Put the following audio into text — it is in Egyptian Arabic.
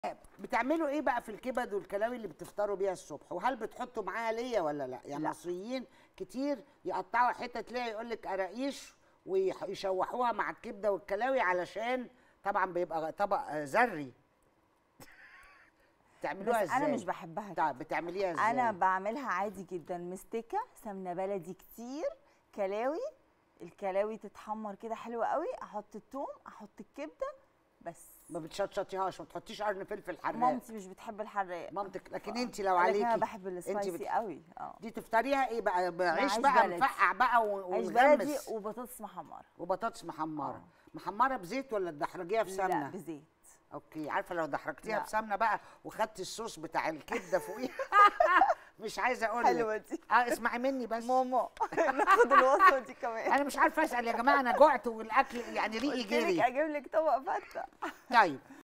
بتعملوا ايه بقى في الكبد والكلاوي اللي بتفطروا بيها الصبح وهل بتحطوا معاها ليا ولا لا يعني لا. مصريين كتير يقطعوا حتت ليا يقول لك قراقيش ويشوحوها مع الكبده والكلاوي علشان طبعا بيبقى طبق آه، ذري بس تعملوها ازاي انا مش بحبها كده طيب بتعمليها ازاي انا بعملها عادي جدا مستكه سمنه بلدي كتير كلاوي الكلاوي تتحمر كده حلوه قوي احط الثوم احط الكبده بس ما بتشطشطيهاش ما تحطيش قرن فلفل حراق مامتي مش بتحب الحراق مامتك لكن انت لو لكن عليكي انا بحب انت السبايسي بت... قوي اه دي تفطريها ايه بقى بعيش عيش بقى بلدي. مفقع بقى و- عيش بلدي ومغمس وبطاطس محمره وبطاطس محمره آه. محمره بزيت ولا تدحرجيها في لا سمنه بزيت اوكي عارفه لو دحرجتيها لا. بسمنه بقى وخدتي الصوص بتاع الكبده فوقيها مش عايزه اقول حلوه لك دي اه اسمعي مني بس ماما ناخد الوصفه دي كمان انا مش عارفه اسال يا جماعه انا جعت والاكل يعني ريقي قلت لك جري اجيب لك طبق فته طيب